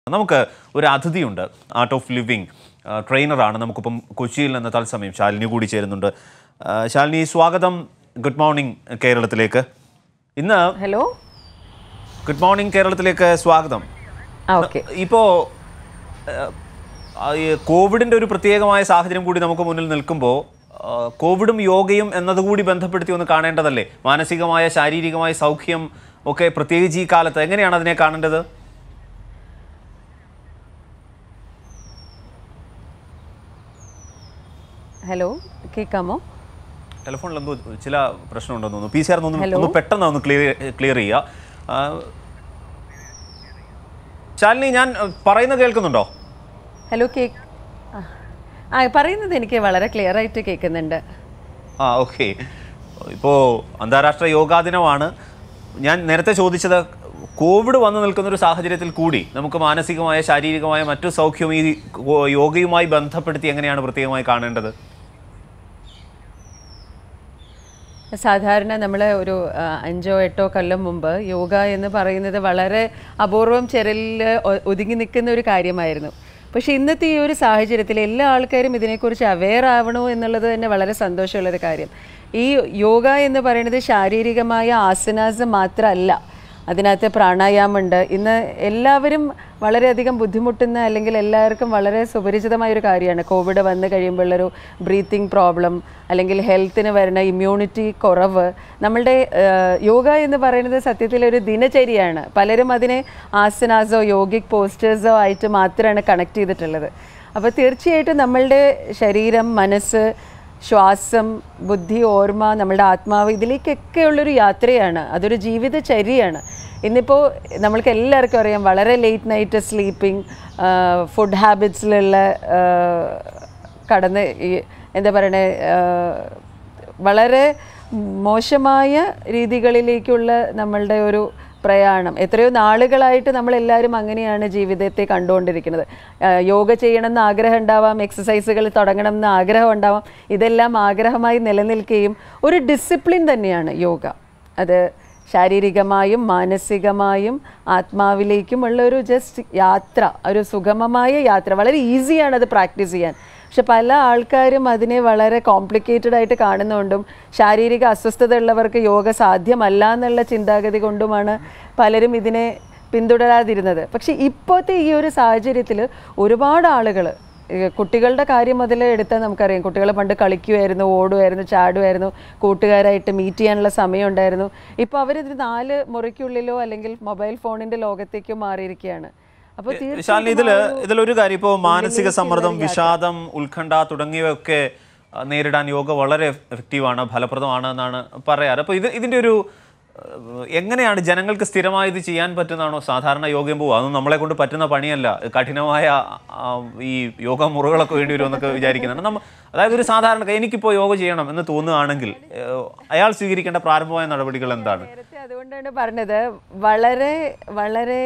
നമുക്ക് ഒരു അതിഥിയുണ്ട് ആർട്ട് ഓഫ് ലിവിങ് ട്രെയിനറാണ് നമുക്കിപ്പം കൊച്ചിയിൽ നിന്ന് തത്സമയം ശാലിനി കൂടി ചേരുന്നുണ്ട് ആ, ശാലിനി സ്വാഗതം ഗുഡ് മോർണിംഗ് കേരളത്തിലേക്ക് ഇന്ന് ഹലോ ഗുഡ് മോർണിംഗ് കേരളത്തിലേക്ക് സ്വാഗതം ആ ഓക്കെ ഇപ്പോൾ കോവിഡിൻ്റെ ഒരു പ്രത്യേകമായ സാഹചര്യം കൂടി നമുക്ക് മുന്നിൽ നിൽക്കുമ്പോൾ ആ, കോവിഡും യോഗയും എന്നതുകൂടി ബന്ധപ്പെടുത്തി ഒന്ന് കാണേണ്ടതല്ലേ മാനസികമായ ശാരീരികമായ സൗഖ്യം ഒക്കെ പ്രത്യേകിച്ച് ഈ കാലത്ത് എങ്ങനെയാണ് അതിനെ കാണേണ്ടത് ഹലോ കേൾക്കാമോ ടെലിഫോണിൽ എന്തോ ചില പ്രശ്നമുണ്ടെന്ന് തോന്നുന്നു പി സി ആർ ഒന്ന് ഒന്ന് പെട്ടെന്ന് ഒന്ന് ക്ലിയർ ക്ലിയർ ചെയ്യുക ആ, ശാലിനി ഞാൻ ആ, പറയുന്നത് കേൾക്കുന്നുണ്ടോ ഹലോ കേക്ക് ആ. ആ പറയുന്നത് എനിക്ക് വളരെ ക്ലിയർ ആയിട്ട് കേൾക്കുന്നുണ്ട് ആ ഓക്കെ ഇപ്പോൾ അന്താരാഷ്ട്ര യോഗാ ദിനമാണ് ഞാൻ നേരത്തെ ചോദിച്ചത് കോവിഡ് വന്നു നിൽക്കുന്ന ഒരു സാഹചര്യത്തിൽ കൂടി നമുക്ക് മാനസികമായ ശാരീരികമായ മറ്റു സൗഖ്യവും ഈ കോ- യോഗയുമായി ബന്ധപ്പെടുത്തി എങ്ങനെയാണ് പ്രത്യേകമായി കാണേണ്ടത് സാധാരണ നമ്മൾ ഒരു ആ, അഞ്ചോ എട്ടോ കൊല്ലം മുമ്പ് യോഗ എന്ന് പറയുന്നത് വളരെ അപൂർവം ചെരലിൽ ഒ- ഒതുങ്ങി നിൽക്കുന്ന ഒരു കാര്യമായിരുന്നു പക്ഷേ ഇന്നത്തെ ഈ ഒരു സാഹചര്യത്തിൽ എല്ലാ ആൾക്കാരും ഇതിനെക്കുറിച്ച് അവെയർ ആവണോ എന്നുള്ളത് തന്നെ വളരെ സന്തോഷമുള്ളൊരു കാര്യം ഈ യോഗ എന്ന് പറയുന്നത് ശാരീരികമായ ആസനാസ് മാത്രമല്ല അതിനകത്ത് പ്രാണായാമുണ്ട് ഇന്ന് എല്ലാവരും വളരെയധികം ബുദ്ധിമുട്ടുന്ന അല്ലെങ്കിൽ എല്ലാവർക്കും വളരെ സുപരിചിതമായ ഒരു കാര്യമാണ് കോവിഡ് വന്നു കഴിയുമ്പോഴുള്ളൊരു ബ്രീത്തിങ് പ്രോബ്ലം അല്ലെങ്കിൽ ഹെൽത്തിന് വരുന്ന ഇമ്മ്യൂണിറ്റി കുറവ് നമ്മളുടെ ഏഹ്, യോഗ എന്ന് പറയുന്നത് സത്യത്തിൽ ഒരു ദിനചര്യയാണ് പലരും അതിനെ ആസനാസോ യോഗിക് പോസ്റ്റേഴ്സോ ആയിട്ട് മാത്രമാണ് കണക്ട് ചെയ്തിട്ടുള്ളത് അപ്പോൾ തീർച്ചയായിട്ടും നമ്മളുടെ ശരീരം മനസ്സ് ശ്വാസം ബുദ്ധി ഓർമ്മ നമ്മളുടെ ആത്മാവ് ഇതിലേക്കൊക്കെ ഉള്ളൊരു യാത്രയാണ് അതൊരു ജീവിതചര്യയാണ് ഇന്നിപ്പോൾ നമ്മൾക്ക് എല്ലാവർക്കും അറിയാം വളരെ ലേറ്റ് നൈറ്റ് സ്ലീപ്പിംഗ് ഫുഡ് ഹാബിറ്റ്സിലുള്ള കടന്ന് ഈ എന്താ പറയണേ വളരെ മോശമായ രീതികളിലേക്കുള്ള നമ്മളുടെ ഒരു പ്രയാണം എത്രയോ നാളുകളായിട്ട് നമ്മളെല്ലാവരും അങ്ങനെയാണ് ജീവിതത്തെ കണ്ടുകൊണ്ടിരിക്കുന്നത് ആ, യോഗ ചെയ്യണമെന്ന് ആഗ്രഹം ഉണ്ടാവാം എക്സസൈസുകൾ തുടങ്ങണം എന്ന് ആഗ്രഹം ഉണ്ടാവാം ഇതെല്ലാം ആഗ്രഹമായി നിലനിൽക്കുകയും ഒരു ഡിസിപ്ലിൻ തന്നെയാണ് യോഗ അത് ശാരീരികമായും മാനസികമായും ആത്മാവിലേക്കും ഉള്ള ഒരു ജസ്റ്റ് യാത്ര ഒരു സുഗമമായ യാത്ര വളരെ ഈസിയാണ് അത് പ്രാക്ടീസ് ചെയ്യാൻ പക്ഷെ പല ആൾക്കാരും അതിനെ വളരെ കോംപ്ലിക്കേറ്റഡ് ആയിട്ട് കാണുന്നതുകൊണ്ടും ശാരീരിക അസ്വസ്ഥത ഉള്ളവർക്ക് യോഗ സാധ്യമല്ല എന്നുള്ള ചിന്താഗതി കൊണ്ടുമാണ് പലരും ഇതിനെ പിന്തുടരാതിരുന്നത് പക്ഷെ ഇപ്പോഴത്തെ ഈ ഒരു സാഹചര്യത്തിൽ ഒരുപാട് ആളുകൾ കുട്ടികളുടെ കാര്യം മുതൽ എടുത്താൽ നമുക്കറിയാം കുട്ടികൾ പണ്ട് കളിക്കുമായിരുന്നു ഓടുമായിരുന്നു ചാടുമായിരുന്നു കൂട്ടുകാരായിട്ട് മീറ്റ് ചെയ്യാനുള്ള സമയം ഉണ്ടായിരുന്നു ഇപ്പോൾ അവരിത് നാല് മുറിക്കുള്ളിലോ അല്ലെങ്കിൽ മൊബൈൽ ഫോണിൻ്റെ ലോകത്തേക്കോ മാറിയിരിക്കുകയാണ് അപ്പോൾ ശാലിനി ഇതില് ഇതിലൊരു കാര്യം ഇപ്പോൾ മാനസിക സമ്മർദ്ദം വിഷാദം ഉത്കണ്ഠ തുടങ്ങിയവയൊക്കെ ആ, നേരിടാൻ യോഗ വളരെ എഫക്റ്റീവാണ് ഫലപ്രദമാണ് എന്നാണ് പറയാറ് അപ്പോൾ ഇത് ഇതിൻ്റെ ഒരു ഏഹ്, എങ്ങനെയാണ് ജനങ്ങൾക്ക് സ്ഥിരമായി ഇത് ചെയ്യാൻ പറ്റുന്നതാണോ സാധാരണ യോഗം പോവുക അതൊന്നും നമ്മളെ കൊണ്ട് പറ്റുന്ന പണിയല്ല കഠിനമായ ആ, ഈ യോഗ മുറകളൊക്കെ വേണ്ടി വരും എന്നൊക്കെ വിചാരിക്കുന്നുണ്ട് നമ്മ അതായത് ഒരു സാധാരണ എനിക്കിപ്പോൾ യോഗ ചെയ്യണം എന്ന് തോന്നുകയാണെങ്കിൽ ഏഹ്, അയാൾ സ്വീകരിക്കേണ്ട പ്രാരംഭമായ നടപടികൾ എന്താണ് നേരത്തെ അതുകൊണ്ടാണ് പറഞ്ഞത് വളരെ വളരെ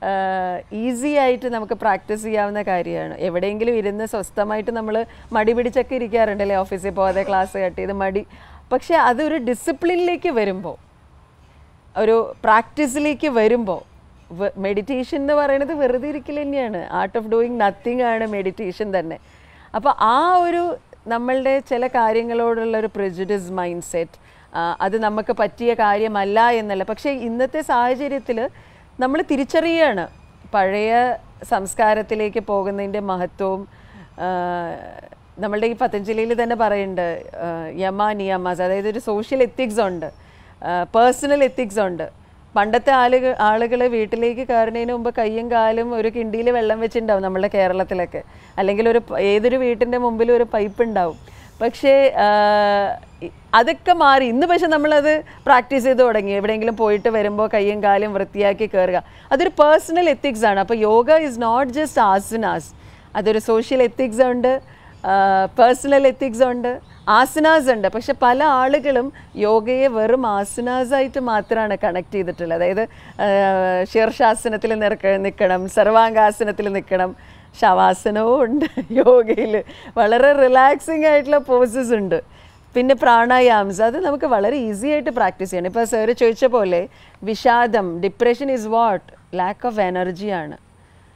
ഈസി ആയിട്ട് നമുക്ക് പ്രാക്ടീസ് ചെയ്യാവുന്ന കാര്യമാണ് എവിടെയെങ്കിലും ഇരുന്ന് സ്വസ്ഥമായിട്ട് നമ്മൾ മടി പിടിച്ചൊക്കെ ഇരിക്കാറുണ്ടല്ലേ ഓഫീസിൽ പോകാതെ ക്ലാസ് കട്ട് ചെയ്ത് മടി പക്ഷെ അതൊരു ഡിസിപ്ലിനിലേക്ക് വരുമ്പോൾ ഒരു പ്രാക്ടീസിലേക്ക് വരുമ്പോൾ മെഡിറ്റേഷൻ എന്ന് പറയുന്നത് വെറുതെ ഇരിക്കൽ തന്നെയാണ് ആർട്ട് ഓഫ് ഡൂയിങ് നത്തിങ് ആണ് മെഡിറ്റേഷൻ തന്നെ അപ്പോൾ ആ ഒരു നമ്മളുടെ ചില കാര്യങ്ങളോടുള്ള ഒരു പ്രിജുഡിസ് മൈൻഡ് സെറ്റ് അത് നമുക്ക് പറ്റിയ കാര്യമല്ല എന്നല്ല പക്ഷേ ഇന്നത്തെ സാഹചര്യത്തിൽ നമ്മൾ തിരിച്ചറിയുകയാണ് പഴയ സംസ്കാരത്തിലേക്ക് പോകുന്നതിൻ്റെ മഹത്വവും ആ, നമ്മളുടെ ഈ പതഞ്ജലിയിൽ തന്നെ പറയുന്നുണ്ട് ആ, യമ നിയമാസ് അതായത് ഒരു സോഷ്യൽ എത്തിക്സ് ഉണ്ട് പേഴ്സണൽ എത്തിക്സ് ഉണ്ട് പണ്ടത്തെ ആളുകൾ ആളുകൾ വീട്ടിലേക്ക് കയറുന്നതിന് മുമ്പ് കയ്യും കാലും ഒരു കിണ്ടിയിൽ വെള്ളം വെച്ചിട്ടുണ്ടാവും നമ്മളുടെ കേരളത്തിലൊക്കെ അല്ലെങ്കിൽ ഒരു പ- ഏതൊരു വീട്ടിൻ്റെ മുമ്പിലും ഒരു പൈപ്പ് ഉണ്ടാവും പക്ഷേ ആ, ഇ- അതൊക്കെ മാറി ഇന്ന് പക്ഷെ നമ്മളത് പ്രാക്ടീസ് ചെയ്ത് തുടങ്ങി എവിടെയെങ്കിലും പോയിട്ട് വരുമ്പോൾ കയ്യും കാലും വൃത്തിയാക്കി കയറുക അതൊരു പേഴ്സണൽ എത്തിക്സ് ആണ് അപ്പോൾ yoga is not just asanas അതൊരു സോഷ്യൽ എത്തിക്സ് ഉണ്ട് പേഴ്സണൽ എത്തിക്സ് ഉണ്ട് ആസനാസ് ഉണ്ട് പക്ഷെ പല ആളുകളും യോഗയെ വെറും ആസനാസ് ആയിട്ട് മാത്രമാണ് കണക്ട് ചെയ്തിട്ടുള്ളത് അതായത് ആ, ശീർഷാസനത്തിൽ നിൽക്ക നിൽക്കണം സർവാംഗാസനത്തിൽ നിൽക്കണം ശവാസനവും ഉണ്ട് യോഗയിൽ വളരെ റിലാക്സിങ് ആയിട്ടുള്ള പോസസ് ഉണ്ട് പിന്നെ പ്രാണായാംസ് അത് നമുക്ക് വളരെ ഈസി ആയിട്ട് പ്രാക്ടീസ് ചെയ്യണം ഇപ്പോൾ സാറ് ചോദിച്ച പോലെ വിഷാദം depression is what lack of എനർജിയാണ്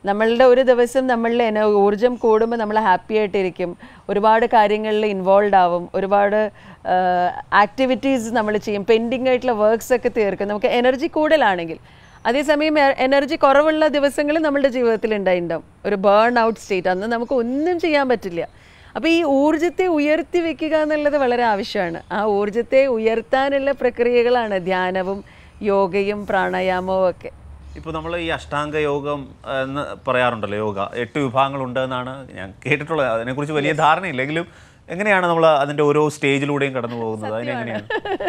നമ്മളുടെ ഒരു ദിവസം നമ്മളിൽ എന ഊർജം കൂടുമ്പോൾ നമ്മൾ ഹാപ്പി ആയിട്ടിരിക്കും ഒരുപാട് കാര്യങ്ങളിൽ ഇൻവോൾവ് ആവും ഒരുപാട് ആക്ടിവിറ്റീസ് നമ്മൾ ചെയ്യും പെൻഡിങ് ആയിട്ടുള്ള വർക്ക്സ് ഒക്കെ തീർക്കും നമുക്ക് എനർജി കൂടുതലാണെങ്കിൽ അതേസമയം എനർജി കുറവുള്ള ദിവസങ്ങൾ നമ്മുടെ ജീവിതത്തിൽ ഉണ്ടായിട്ടുണ്ടാവും ഒരു ബേൺ ഔട്ട് സ്റ്റേറ്റ് അന്ന് നമുക്ക് ഒന്നും ചെയ്യാൻ പറ്റില്ല അപ്പോൾ ഈ ഊർജത്തെ ഉയർത്തി വെക്കുക എന്നുള്ളത് വളരെ ആവശ്യമാണ് ആ ഊർജത്തെ ഉയർത്താനുള്ള പ്രക്രിയകളാണ് ധ്യാനവും യോഗയും പ്രാണായാമവും ഒക്കെ ഇപ്പോൾ നമ്മൾ ഈ അഷ്ടാംഗ യോഗം ആ, എന്ന് പറയാറുണ്ടല്ലോ യോഗ എട്ട് വിഭാഗങ്ങളുണ്ട് എന്നാണ് ഞാൻ കേട്ടിട്ടുള്ളത് അതിനെക്കുറിച്ച് വലിയ ധാരണയില്ലെങ്കിലും എങ്ങനെയാണ് നമ്മൾ അതിൻ്റെ ഓരോ സ്റ്റേജിലൂടെയും കടന്നു പോകുന്നത് അതിനെങ്ങനെയാണ്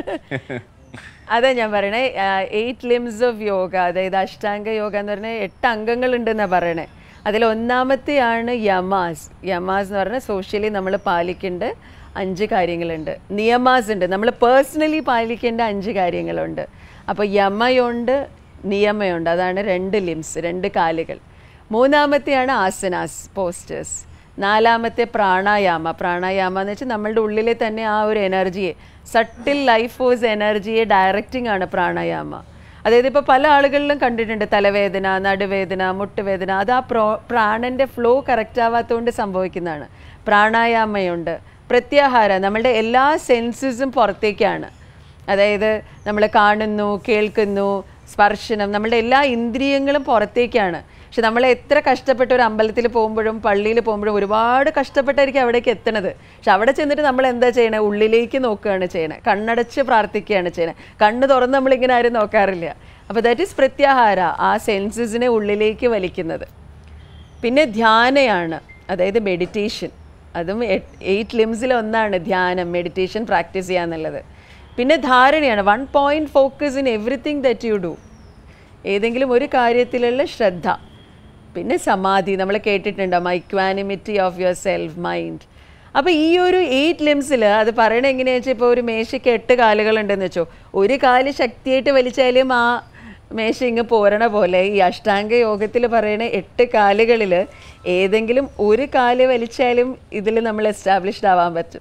അതാ ഞാൻ പറയണേ എയ്റ്റ് ലിംസ് ഓഫ് യോഗ അതായത് അഷ്ടാംഗ യോഗ എന്ന് പറഞ്ഞാൽ എട്ട് അംഗങ്ങളുണ്ടെന്നാണ് പറയണേ അതിൽ ഒന്നാമത്തെയാണ് യമാസ് യമാസ് എന്ന് പറഞ്ഞാൽ സോഷ്യലി നമ്മൾ പാലിക്കേണ്ട അഞ്ച് കാര്യങ്ങളുണ്ട് നിയമാസ് ഉണ്ട് നമ്മൾ പേഴ്സണലി പാലിക്കേണ്ട അഞ്ച് കാര്യങ്ങളുണ്ട് അപ്പോൾ യമയുണ്ട് നിയമയുണ്ട് അതാണ് രണ്ട് ലിംസ് രണ്ട് കാലുകൾ മൂന്നാമത്തെയാണ് ആസനാസ് പോസ്റ്റേഴ്സ് നാലാമത്തെ പ്രാണായാമ പ്രാണായാമ എന്ന് വെച്ചാൽ നമ്മളുടെ ഉള്ളിലെ തന്നെ ആ ഒരു എനർജിയെ സട്ടിൽ ലൈഫ് ഫോഴ്സ് എനർജിയെ ഡയറക്റ്റിംഗ് ആണ് പ്രാണായാമ അതായത് ഇപ്പോൾ പല ആളുകളിലും കണ്ടിട്ടുണ്ട് തലവേദന നടുവേദന മുട്ടുവേദന അത് ആ പ്രോ പ്രാണൻ്റെ ഫ്ലോ കറക്റ്റ് ആവാത്തതുകൊണ്ട് സംഭവിക്കുന്നതാണ് പ്രാണായാമയുണ്ട് പ്രത്യാഹാര നമ്മളുടെ എല്ലാ സെൻസസും പുറത്തേക്കാണ് അതായത് നമ്മൾ കാണുന്നു കേൾക്കുന്നു സ്പർശനം നമ്മളുടെ എല്ലാ ഇന്ദ്രിയങ്ങളും പുറത്തേക്കാണ് പക്ഷെ നമ്മൾ എത്ര കഷ്ടപ്പെട്ട് ഒരു അമ്പലത്തിൽ പോകുമ്പോഴും പള്ളിയിൽ പോകുമ്പോഴും ഒരുപാട് കഷ്ടപ്പെട്ടായിരിക്കും അവിടേക്ക് എത്തണത് പക്ഷെ അവിടെ ചെന്നിട്ട് നമ്മൾ എന്താ ചെയ്യണത് ഉള്ളിലേക്ക് നോക്കുകയാണ് ചെയ്യണത് കണ്ണടച്ച് പ്രാർത്ഥിക്കുകയാണ് ചെയ്യണത് കണ്ണ് തുറന്ന് നമ്മളിങ്ങനെ ആരും നോക്കാറില്ല അപ്പോൾ ദാറ്റ് ഈസ് പ്രത്യാഹാര ആ സെൻസസിനെ ഉള്ളിലേക്ക് വലിക്കുന്നത് പിന്നെ ധ്യാനയാണ് അതായത് മെഡിറ്റേഷൻ അതും എയ്റ്റ് ലിംസിൽ ഒന്നാണ് ധ്യാനം മെഡിറ്റേഷൻ പ്രാക്ടീസ് ചെയ്യുക എന്നുള്ളത് പിന്നെ ധാരണയാണ് one point focus in everything that you do ഏതെങ്കിലും ഒരു കാര്യത്തിലുള്ള ശ്രദ്ധ പിന്നെ സമാധി നമ്മൾ കേട്ടിട്ടുണ്ടോ equanimity of your self mind അപ്പോൾ ഈ ഒരു എയ്റ്റ് ലിംസിൽ അത് പറയണ എങ്ങനെയാണെന്ന് വെച്ചാൽ ഇപ്പോൾ ഒരു മേശയ്ക്ക് എട്ട് കാലുകളുണ്ടെന്ന് വെച്ചോ ഒരു കാല് ശക്തിയായിട്ട് വലിച്ചാലും ആ മേശ ഇങ്ങ് പോരണ പോലെ ഈ അഷ്ടാംഗ യോഗത്തിൽ പറയണ എട്ട് കാലുകളിൽ ഏതെങ്കിലും ഒരു കാല് വലിച്ചാലും ഇതിൽ നമ്മൾ എസ്റ്റാബ്ലിഷ്ഡ് ആവാൻ പറ്റും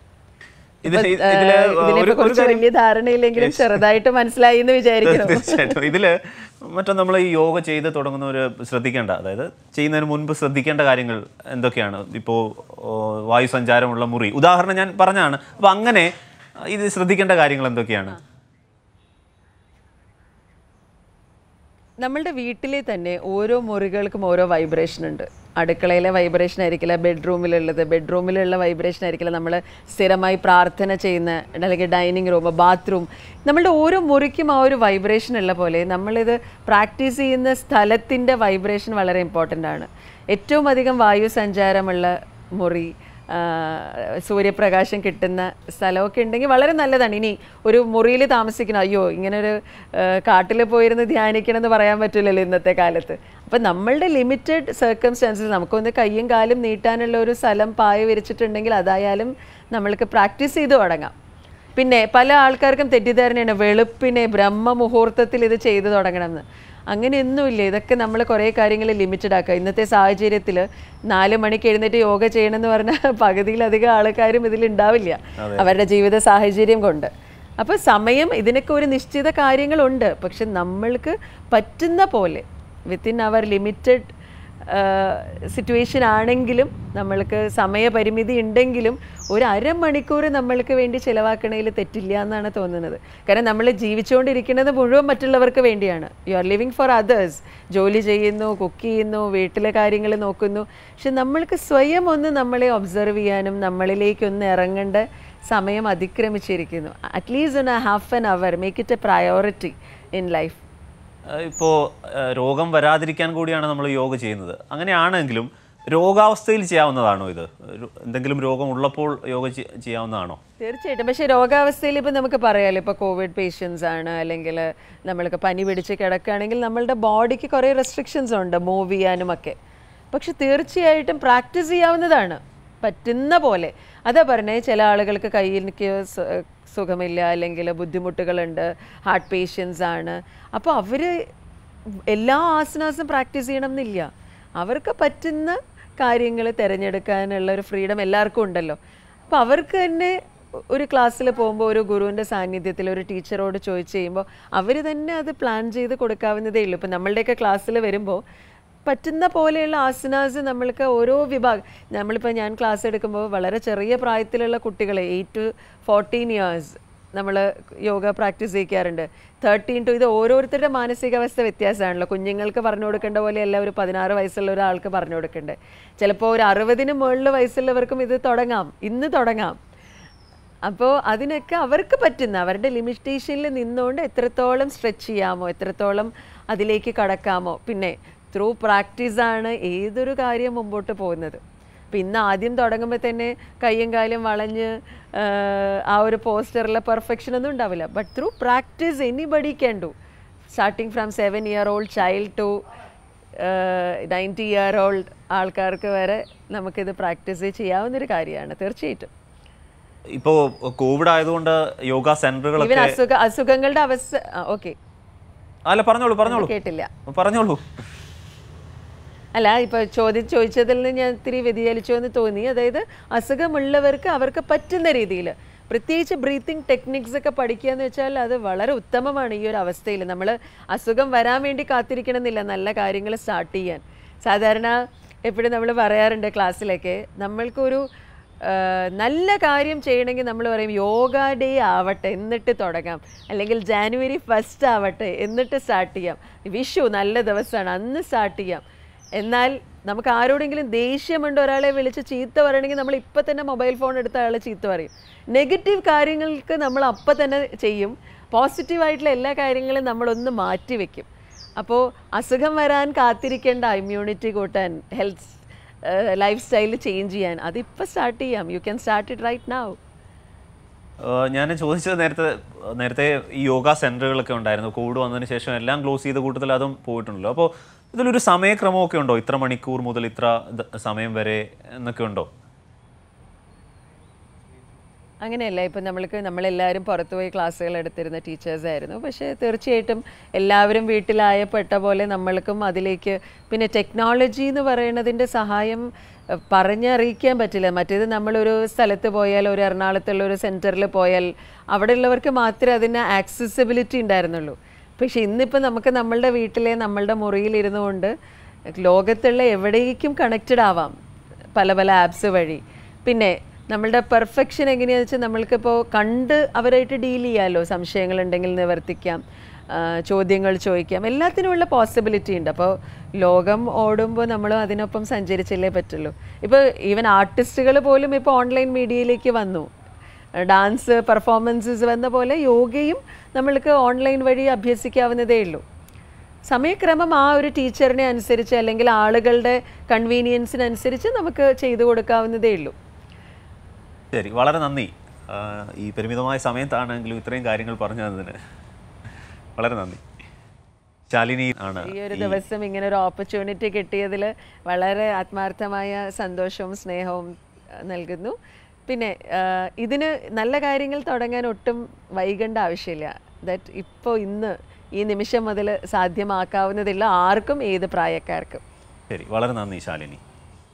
ഇത് ഇപ്പൊ, ഇതില് ഏഹ്, ഒരു- ഇതിനെപ്പറ്റി ഒരു കുറച്ച് കാര്യം വലിയ ധാരണയില്ലെങ്കിലും ചെറുതായിട്ട് മനസ്സിലായി എന്ന് വിചാരിക്കുന്നു തീർച്ചയായിട്ടും ഇതിൽ മറ്റേ നമ്മൾ ഈ യോഗ ചെയ്ത് തുടങ്ങുന്നവർ ശ്രദ്ധിക്കേണ്ട അതായത് ചെയ്യുന്നതിന് മുൻപ് ശ്രദ്ധിക്കേണ്ട കാര്യങ്ങൾ എന്തൊക്കെയാണ് ഇപ്പോൾ വായു സഞ്ചാരമുള്ള മുറി ഉദാഹരണം ഞാൻ പറഞ്ഞാണ് അപ്പോൾ അങ്ങനെ ഇത് ശ്രദ്ധിക്കേണ്ട കാര്യങ്ങൾ എന്തൊക്കെയാണ് നമ്മളുടെ വീട്ടിലെ തന്നെ ഓരോ മുറികൾക്കും ഓരോ വൈബ്രേഷൻ ഉണ്ട് അടുക്കളയിലെ വൈബ്രേഷൻ ആയിരിക്കില്ല ബെഡ്റൂമിലുള്ളത് ബെഡ്റൂമിലുള്ള വൈബ്രേഷൻ ആയിരിക്കില്ല നമ്മൾ സ്ഥിരമായി പ്രാർത്ഥന ചെയ്യുന്ന അല്ലെങ്കിൽ ഡൈനിങ് റൂം ബാത്റൂം നമ്മളുടെ ഓരോ മുറിക്കും ആ ഒരു വൈബ്രേഷൻ ഉള്ള പോലെ നമ്മളിത് പ്രാക്ടീസ് ചെയ്യുന്ന സ്ഥലത്തിൻ്റെ വൈബ്രേഷൻ വളരെ ഇമ്പോർട്ടൻ്റ് ആണ് ഏറ്റവും അധികം വായു സഞ്ചാരമുള്ള മുറി ആ, സൂര്യപ്രകാശം കിട്ടുന്ന സ്ഥലമൊക്കെ ഉണ്ടെങ്കിൽ വളരെ നല്ലതാണ് ഇനി ഒരു മുറിയിൽ താമസിക്കണം അയ്യോ ഇങ്ങനെ ഒരു കാട്ടിൽ പോയിരുന്ന് ധ്യാനിക്കണം എന്ന് പറയാൻ പറ്റില്ലല്ലോ ഇന്നത്തെ കാലത്ത് അപ്പം നമ്മളുടെ ലിമിറ്റഡ് സർക്കംസ്റ്റാൻസസ് നമുക്കൊന്ന് കയ്യും കാലും നീട്ടാനുള്ള ഒരു സ്ഥലം പായ വിരിച്ചിട്ടുണ്ടെങ്കിൽ അതായാലും നമ്മൾക്ക് പ്രാക്ടീസ് ചെയ്ത് തുടങ്ങാം പിന്നെ പല ആൾക്കാർക്കും തെറ്റിദ്ധാരണയാണ് വെളുപ്പിനെ ബ്രഹ്മമുഹൂർത്തത്തിൽ ഇത് ചെയ്തു തുടങ്ങണമെന്ന് അങ്ങനെയൊന്നുമില്ല ഇതൊക്കെ നമ്മൾ കുറേ കാര്യങ്ങൾ ലിമിറ്റഡ് ആക്കുക ഇന്നത്തെ സാഹചര്യത്തിൽ നാല് മണിക്ക് എഴുന്നേറ്റ് യോഗ ചെയ്യണമെന്ന് പറഞ്ഞാൽ പകുതിയിലധികം ആൾക്കാരും ഇതിലുണ്ടാവില്ല അവരുടെ ജീവിത സാഹചര്യം കൊണ്ട് അപ്പോൾ സമയം ഇതിനൊക്കെ ഒരു നിശ്ചിത കാര്യങ്ങളുണ്ട് പക്ഷെ നമ്മൾക്ക് പറ്റുന്ന പോലെ വിത്തിൻ അവർ ലിമിറ്റഡ് സിറ്റുവേഷൻ ആണെങ്കിലും നമ്മൾക്ക് സമയപരിമിതി ഉണ്ടെങ്കിലും ഒരു അരമണിക്കൂർ നമ്മൾക്ക് വേണ്ടി ചിലവാക്കണതിൽ തെറ്റില്ല എന്നാണ് തോന്നുന്നത് കാരണം നമ്മൾ ജീവിച്ചുകൊണ്ടിരിക്കുന്നത് മുഴുവൻ മറ്റുള്ളവർക്ക് വേണ്ടിയാണ് you are living for others ജോലി ചെയ്യുന്നു കുക്ക് ചെയ്യുന്നു വീട്ടിലെ കാര്യങ്ങൾ നോക്കുന്നു പക്ഷെ നമ്മൾക്ക് സ്വയം ഒന്ന് നമ്മളെ ഒബ്സർവ് ചെയ്യാനും നമ്മളിലേക്ക് ഒന്ന് ഇറങ്ങേണ്ട സമയം അതിക്രമിച്ചിരിക്കുന്നു അറ്റ്ലീസ്റ്റ് ഒന്ന് half an hour make it a priority in life ഇപ്പോൾ രോഗം വരാതിരിക്കാൻ കൂടിയാണ് നമ്മൾ യോഗ ചെയ്യുന്നത് അങ്ങനെയാണെങ്കിലും രോഗാവസ്ഥയിൽ ചെയ്യാവുന്നതാണോ ഇത് ഒരു- എന്തെങ്കിലും രോഗം ഉള്ളപ്പോൾ യോഗ ചെ- ചെയ്യാവുന്നതാണോ തീർച്ചയായിട്ടും പക്ഷേ രോഗാവസ്ഥയിൽ ഇപ്പം നമുക്ക് പറയാമല്ലോ ഇപ്പോൾ കോവിഡ് പേഷ്യൻസ് ആണ് അല്ലെങ്കിൽ നമ്മൾക്ക് പനി പിടിച്ച് കിടക്കുകയാണെങ്കിൽ നമ്മളുടെ ബോഡിക്ക് കുറേ റെസ്ട്രിക്ഷൻസ് ഉണ്ട് മൂവ് ചെയ്യാനും ഒക്കെ പക്ഷെ തീർച്ചയായിട്ടും പ്രാക്ടീസ് ചെയ്യാവുന്നതാണ് പറ്റുന്ന പോലെ അതാ പറഞ്ഞേ ചില ആളുകൾക്ക് കയ്യിലേക്ക് സ- സുഖമില്ല അല്ലെങ്കിൽ ബുദ്ധിമുട്ടുകളുണ്ട് ഹാർട്ട് പേഷ്യൻസ് ആണ് അപ്പോൾ അവർ എല്ലാ ആസനാസും പ്രാക്ടീസ് ചെയ്യണം എന്നില്ല അവർക്ക് പറ്റുന്ന കാര്യങ്ങൾ തിരഞ്ഞെടുക്കാനുള്ള ഒരു ഫ്രീഡം എല്ലാവർക്കും ഉണ്ടല്ലോ അപ്പോൾ അവർക്ക് തന്നെ ഒരു ക്ലാസ്സിൽ പോകുമ്പോൾ ഒരു ഗുരുവിൻ്റെ സാന്നിധ്യത്തിൽ ഒരു ടീച്ചറോട് ചോദിച്ച് കഴിയുമ്പോൾ അവർ തന്നെ അത് പ്ലാൻ ചെയ്ത് കൊടുക്കാവുന്നതേ ഉള്ളൂ ഇപ്പം നമ്മളുടെയൊക്കെ ക്ലാസ്സിൽ വരുമ്പോൾ പറ്റുന്ന പോലെയുള്ള ആസനാസ് നമ്മൾക്ക് ഓരോ വിഭാഗം നമ്മളിപ്പോൾ ഞാൻ ക്ലാസ് എടുക്കുമ്പോൾ വളരെ ചെറിയ പ്രായത്തിലുള്ള കുട്ടികളെ എയ്റ്റ് ടു ഫോർട്ടീൻ ഇയേഴ്സ് നമ്മൾ യോഗ പ്രാക്ടീസ് ചെയ്യിക്കാറുണ്ട് തേർട്ടീൻ ടു ഇത് ഓരോരുത്തരുടെ മാനസികാവസ്ഥ വ്യത്യാസമാണല്ലോ കുഞ്ഞുങ്ങൾക്ക് പറഞ്ഞു കൊടുക്കേണ്ട പോലെയല്ല ഒരു പതിനാറ് വയസ്സുള്ള ഒരാൾക്ക് പറഞ്ഞു കൊടുക്കേണ്ടത് ചിലപ്പോൾ ഒരു അറുപതിന് മുകളിൽ വയസ്സുള്ളവർക്കും ഇത് തുടങ്ങാം ഇന്ന് തുടങ്ങാം അപ്പോൾ അതിനൊക്കെ അവർക്ക് പറ്റുന്ന അവരുടെ ലിമിറ്റേഷനിൽ നിന്നുകൊണ്ട് എത്രത്തോളം സ്ട്രെച്ച് ചെയ്യാമോ എത്രത്തോളം അതിലേക്ക് കടക്കാമോ പിന്നെ ത്രൂ പ്രാക്ടീസാണ് ഏതൊരു കാര്യം മുമ്പോട്ട് പോകുന്നത് അപ്പം ഇന്ന് ആദ്യം തുടങ്ങുമ്പോൾ തന്നെ കയ്യും കാലും വളഞ്ഞ് ആഹ്, ആ ഒരു പോസ്റ്ററിലെ പെർഫെക്ഷൻ ഒന്നും ഉണ്ടാവില്ല but through practice anybody can do starting from seven year old child to ninety year old ആൾക്കാർക്ക് വരെ നമുക്കിത് പ്രാക്ടീസ് ചെയ്യാവുന്നൊരു കാര്യമാണ് തീർച്ചയായിട്ടും ഇപ്പോ കോവിഡ് ആയതുകൊണ്ട് യോഗ ഇവൻ സെന്ററുകളൊക്കെ അസുഖ അസുഖങ്ങളുടെ അവസ്ഥ ഓക്കെ അല്ല പറഞ്ഞോളൂ പറഞ്ഞോളൂ കേട്ടില്ല പറഞ്ഞോളൂ അല്ല ഇപ്പൊ ചോദ്യം ചോദിച്ചതിൽ നിന്ന് ഞാൻ ഇത്തിരി വ്യതിചലിച്ചു എന്ന് തോന്നി അതായത് അസുഖമുള്ളവർക്ക് അവർക്ക് പറ്റുന്ന രീതിയിൽ പ്രത്യേകിച്ച് ബ്രീത്തിങ് ടെക്നിക്സ് ഒക്കെ പഠിക്കുക എന്ന് വെച്ചാൽ അത് വളരെ ഉത്തമമാണ് ഈ ഒരു അവസ്ഥയിൽ നമ്മൾ അസുഖം വരാൻ വേണ്ടി കാത്തിരിക്കണമെന്നില്ല നല്ല കാര്യങ്ങൾ സ്റ്റാർട്ട് ചെയ്യാൻ സാധാരണ എപ്പോഴും നമ്മൾ പറയാറുണ്ട് ക്ലാസ്സിലൊക്കെ നമ്മൾക്കൊരു ആ, നല്ല കാര്യം ചെയ്യണമെങ്കിൽ നമ്മൾ പറയും യോഗ ഡേ ആവട്ടെ എന്നിട്ട് തുടങ്ങാം അല്ലെങ്കിൽ ജാനുവരി ഫസ്റ്റ് ആവട്ടെ എന്നിട്ട് സ്റ്റാർട്ട് ചെയ്യാം വിഷു നല്ല ദിവസമാണ് അന്ന് സ്റ്റാർട്ട് ചെയ്യാം എന്നാൽ നമുക്ക് ആരോടെങ്കിലും ദേഷ്യമുണ്ട് ഒരാളെ വിളിച്ച് ചീത്ത പറയണമെങ്കിൽ നമ്മൾ ഇപ്പം തന്നെ മൊബൈൽ ഫോൺ എടുത്ത അയാളെ ചീത്ത പറയും നെഗറ്റീവ് കാര്യങ്ങൾക്ക് നമ്മൾ അപ്പം തന്നെ ചെയ്യും പോസിറ്റീവായിട്ടുള്ള എല്ലാ കാര്യങ്ങളും നമ്മളൊന്ന് മാറ്റി വെക്കും അപ്പോൾ അസുഖം വരാൻ കാത്തിരിക്കേണ്ട ഇമ്മ്യൂണിറ്റി കൂട്ടാൻ ഹെൽത്ത് ലൈഫ് സ്റ്റൈൽ ചേഞ്ച് ചെയ്യാൻ അതിപ്പോൾ സ്റ്റാർട്ട് ചെയ്യാം you can start it right now ഞാൻ ചോദിച്ചത് നേരത്തെ നേരത്തെ ഈ യോഗ സെന്ററുകളൊക്കെ ഉണ്ടായിരുന്നു കോവിഡ് വന്നതിന് ശേഷം എല്ലാം ക്ലോസ് ചെയ്ത കൂട്ടത്തിൽ അതും പോയിട്ടുണ്ടല്ലോ അപ്പോൾ ഇതിലൊരു സമയക്രമമൊക്കെ ഉണ്ടോ ഇത്ര മണിക്കൂർ മുതൽ ഇത്ര ദ- സമയം വരെ എന്നൊക്കെ ഉണ്ടോ അങ്ങനെയല്ല ഇപ്പം നമ്മൾക്ക് നമ്മളെല്ലാവരും പുറത്തുപോയി ക്ലാസ്സുകൾ എടുത്തിരുന്ന ടീച്ചേഴ്സ് ആയിരുന്നു പക്ഷേ തീർച്ചയായിട്ടും എല്ലാവരും വീട്ടിലായപ്പെട്ട പോലെ നമ്മൾക്കും അതിലേക്ക് പിന്നെ ടെക്നോളജി എന്ന് പറയുന്നതിൻ്റെ സഹായം അഹ്, പറഞ്ഞറിയിക്കാൻ പറ്റില്ല മറ്റേത് നമ്മളൊരു സ്ഥലത്ത് പോയാൽ ഒരു എറണാകുളത്തുള്ള ഒരു സെൻറ്ററിൽ പോയാൽ അവിടെയുള്ളവർക്ക് മാത്രമേ അതിന് ആക്സസിബിലിറ്റി ഉണ്ടായിരുന്നുള്ളൂ പക്ഷേ ഇന്നിപ്പോൾ നമുക്ക് നമ്മളുടെ വീട്ടിലെ നമ്മളുടെ മുറിയിൽ ഇരുന്നു കൊണ്ട് ലോകത്തുള്ള എവിടേക്കും കണക്റ്റഡ് ആവാം പല പല ആപ്സ് വഴി പിന്നെ നമ്മളുടെ പെർഫെക്ഷൻ എങ്ങനെയാണെന്ന് വെച്ചാൽ നമ്മൾക്കിപ്പോൾ കണ്ട് അവരായിട്ട് ഡീൽ ചെയ്യാമല്ലോ സംശയങ്ങളുണ്ടെങ്കിൽ നിവർത്തിക്കാം ആ, ചോദ്യങ്ങൾ ചോദിക്കാം എല്ലാത്തിനുമുള്ള പോസിബിലിറ്റി ഉണ്ട് അപ്പോൾ ലോകം ഓടുമ്പോൾ നമ്മൾ അതിനൊപ്പം സഞ്ചരിച്ചല്ലേ പറ്റുള്ളൂ ഇപ്പോൾ ഈവൻ ആർട്ടിസ്റ്റുകൾ പോലും ഇപ്പോൾ ഓൺലൈൻ മീഡിയയിലേക്ക് വന്നു ഡാൻസ് പെർഫോമൻസസ് വന്ന പോലെ യോഗയും നമ്മൾക്ക് ഓൺലൈൻ വഴി അഭ്യസിക്കാവുന്നതേ ഉള്ളൂ സമയക്രമം ആ ഒരു ടീച്ചറിനെ അനുസരിച്ച് അല്ലെങ്കിൽ ആളുകളുടെ കൺവീനിയൻസിനനുസരിച്ച് നമുക്ക് ചെയ്തു കൊടുക്കാവുന്നതേ ഉള്ളൂ ശരി വളരെ നന്ദി ആ, ഈ പരിമിതമായ സമയത്താണെങ്കിലും ഇത്രയും കാര്യങ്ങൾ പറഞ്ഞു തന്നതിന് വളരെ നന്ദി ശാലിനി ആണ് ഈ ഒരു ദിവസം ഇങ്ങനെ ഒരു ഓപ്പർച്യൂണിറ്റി കിട്ടിയതിൽ വളരെ ആത്മാർത്ഥമായ സന്തോഷവും സ്നേഹവും ആ, നൽകുന്നു പിന്നെ ആ, ഇതിന് നല്ല കാര്യങ്ങൾ തുടങ്ങാൻ ഒട്ടും വൈകേണ്ട ആവശ്യമില്ല ദാറ്റ് ഇപ്പോൾ ഇന്ന് ഈ നിമിഷം മുതൽ സാധ്യമാക്കാവുന്നതില്ല ആർക്കും ഏത് പ്രായക്കാർക്കും ശരി വളരെ നന്ദി ശാലിനി